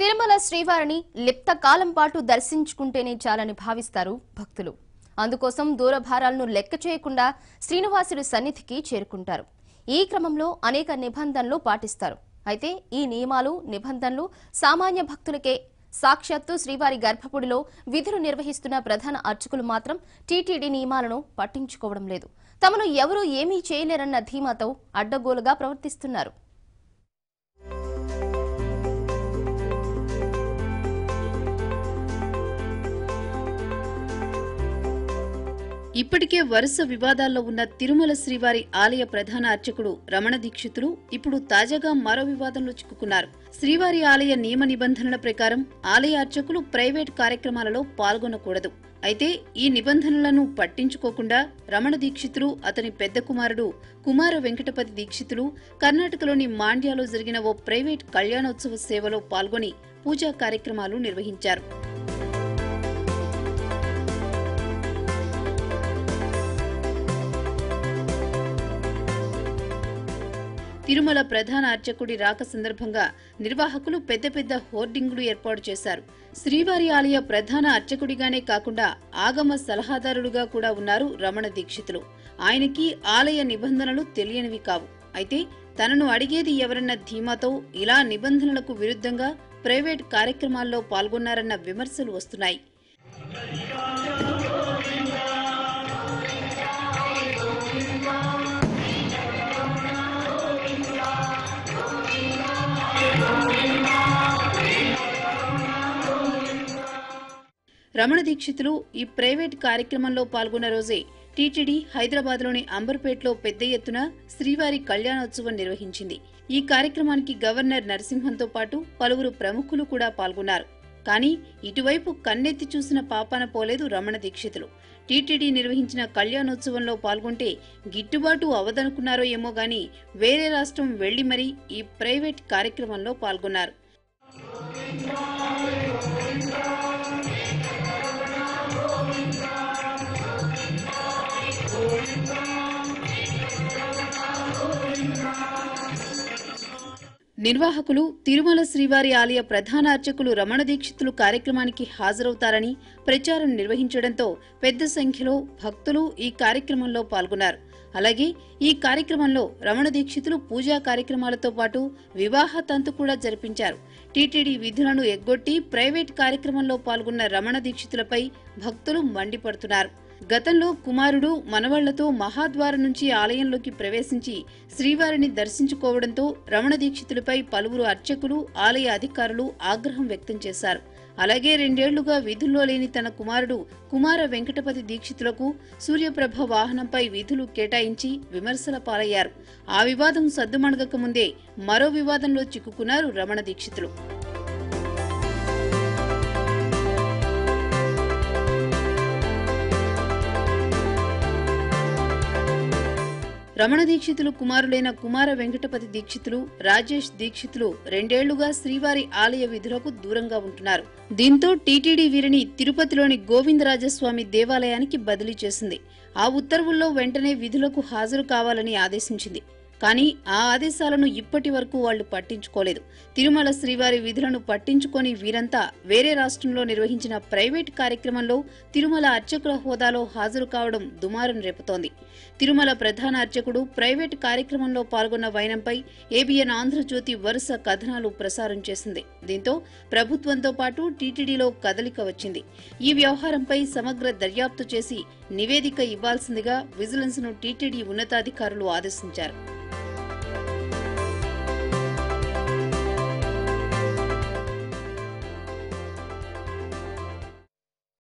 తిరుమల శ్రీవారిని లిప్త కాలం పాటు దర్శించుకుంటేనే చాలని భావిస్తారు భక్తులు అందుకోసం దూరభారాలను లెక్క చేయకుండా శ్రీనివాసుడి సన్నిధికి చేరుకుంటారు ఈ క్రమంలో అనేక నిబంధనలు పాటిస్తారు అయితే ఈ నియమాలు నిబంధనలు సామాన్య భక్తులకే సాక్షాత్తు శ్రీవారి గర్భపుడిలో విధులు నిర్వహిస్తున్న ప్రధాన అర్చకులు మాత్రం టీటీడీ నియమాలను పట్టించుకోవడం లేదు తమను ఎవరూ ఏమీ చేయలేరన్న ధీమాతో అడ్డగోలుగా ప్రవర్తిస్తున్నారు ఇప్పటికే వరుస వివాదాల్లో ఉన్న తిరుమల శ్రీవారి ఆలయ ప్రధాన అర్చకుడు రమణ దీక్షితులు ఇప్పుడు తాజాగా మరో వివాదంలో చిక్కుకున్నారు శ్రీవారి ఆలయ నియమ నిబంధనల ప్రకారం ఆలయ అర్చకులు ప్రైవేట్ కార్యక్రమాలలో పాల్గొనకూడదు అయితే ఈ నిబంధనలను పట్టించుకోకుండా రమణ దీక్షితులు అతని పెద్ద కుమారుడు కుమార వెంకటపతి దీక్షితులు కర్ణాటకలోని మాండ్యాలో జరిగిన ఓ ప్రైవేట్ కళ్యాణోత్సవ సేవలో పాల్గొని పూజా కార్యక్రమాలు నిర్వహించారు తిరుమల ప్రధాన అర్చకుడి రాక సందర్భంగా నిర్వాహకులు పెద్ద పెద్ద హోర్డింగులు ఏర్పాటు చేశారు శ్రీవారి ఆలయ ప్రధాన అర్చకుడిగానే కాకుండా ఆగమ సలహాదారుడుగా కూడా ఉన్నారు రమణ దీక్షితులు ఆయనకి ఆలయ నిబంధనలు తెలియనివి కావు అయితే తనను అడిగేది ఎవరన్న ధీమాతో ఇలా నిబంధనలకు విరుద్ధంగా ప్రైవేట్ కార్యక్రమాల్లో పాల్గొన్నారన్న విమర్శలు వస్తున్నాయి రమణ దీక్షితులు ఈ ప్రైవేట్ కార్యక్రమంలో పాల్గొన్న రోజే టీటీడీ హైదరాబాద్లోని అంబర్పేటలో పెద్ద ఎత్తున శ్రీవారి కళ్యాణోత్సవం నిర్వహించింది ఈ కార్యక్రమానికి గవర్నర్ నరసింహంతో పాటు పలువురు ప్రముఖులు కూడా పాల్గొన్నారు కానీ ఇటువైపు కన్నెత్తి చూసిన పాపాన పోలేదు రమణ దీక్షితులు టీటీడీ నిర్వహించిన కళ్యాణోత్సవంలో పాల్గొంటే గిట్టుబాటు అవదనుకున్నారో ఏమో గాని వేరే రాష్ట్రం వెళ్లి మరీ ఈ ప్రైవేట్ కార్యక్రమంలో పాల్గొన్నారు నిర్వాహకులు తిరుమల శ్రీవారి ఆలయ ప్రధాన అర్చకులు రమణ దీక్షితులు కార్యక్రమానికి హాజరవుతారని ప్రచారం నిర్వహించడంతో పెద్ద సంఖ్యలో భక్తులు ఈ కార్యక్రమంలో పాల్గొన్నారు అలాగే ఈ కార్యక్రమంలో రమణ దీక్షితులు పూజా కార్యక్రమాలతో పాటు వివాహ తంతు కూడా జరిపించారు టీటీడీ విధులను ఎగ్గొట్టి ప్రైవేట్ కార్యక్రమంలో పాల్గొన్న రమణ దీక్షితులపై భక్తులు మండిపడుతున్నారు గతంలో కుమారుడు మనవళ్లతో మహాద్వారం నుంచి ఆలయంలోకి ప్రవేశించి శ్రీవారిని దర్శించుకోవడంతో రమణ దీక్షితులపై పలువురు అర్చకులు ఆలయ అధికారులు ఆగ్రహం వ్యక్తం చేశారు అలాగే రెండేళ్లుగా విధుల్లో లేని తన కుమారుడు కుమార వెంకటపతి దీక్షితులకు సూర్యప్రభ వాహనంపై విధులు కేటాయించి విమర్శల పాలయ్యారు ఆ వివాదం సద్దుమణగక ముందే మరో వివాదంలో చిక్కుకున్నారు రమణ దీక్షితులు రమణ దీక్షితులు కుమారులైన కుమార వెంకటపతి దీక్షితులు రాజేష్ దీక్షితులు రెండేళ్లుగా శ్రీవారి ఆలయ విధులకు దూరంగా ఉంటున్నారు దీంతో టీటీడీ వీరిని తిరుపతిలోని గోవిందరాజస్వామి దేవాలయానికి బదిలీ చేసింది ఆ ఉత్తర్వుల్లో వెంటనే విధులకు హాజరు కావాలని ఆదేశించింది కానీ ఆ ఆదేశాలను ఇప్పటి వరకు వాళ్లు పట్టించుకోలేదు తిరుమల శ్రీవారి విధులను పట్టించుకొని వీరంతా వేరే రాష్ట్రంలో నిర్వహించిన ప్రైవేట్ కార్యక్రమంలో తిరుమల అర్చకుల హోదాలో హాజరు కావడం దుమారం రేపుతోంది తిరుమల ప్రధాన అర్చకుడు ప్రైవేట్ కార్యక్రమంలో పాల్గొన్న వైనంపై ఏబిఎన్ ఆంధ్రజ్యోతి వరుస కథనాలు ప్రసారం చేసింది దీంతో ప్రభుత్వంతో పాటు టీటీడీలో కదలిక వచ్చింది ఈ వ్యవహారంపై సమగ్ర దర్యాప్తు చేసి నివేదిక ఇవ్వాల్సిందిగా విజిలెన్స్ ను టీటీడీ ఉన్నతాధికారులు ఆదేశించారు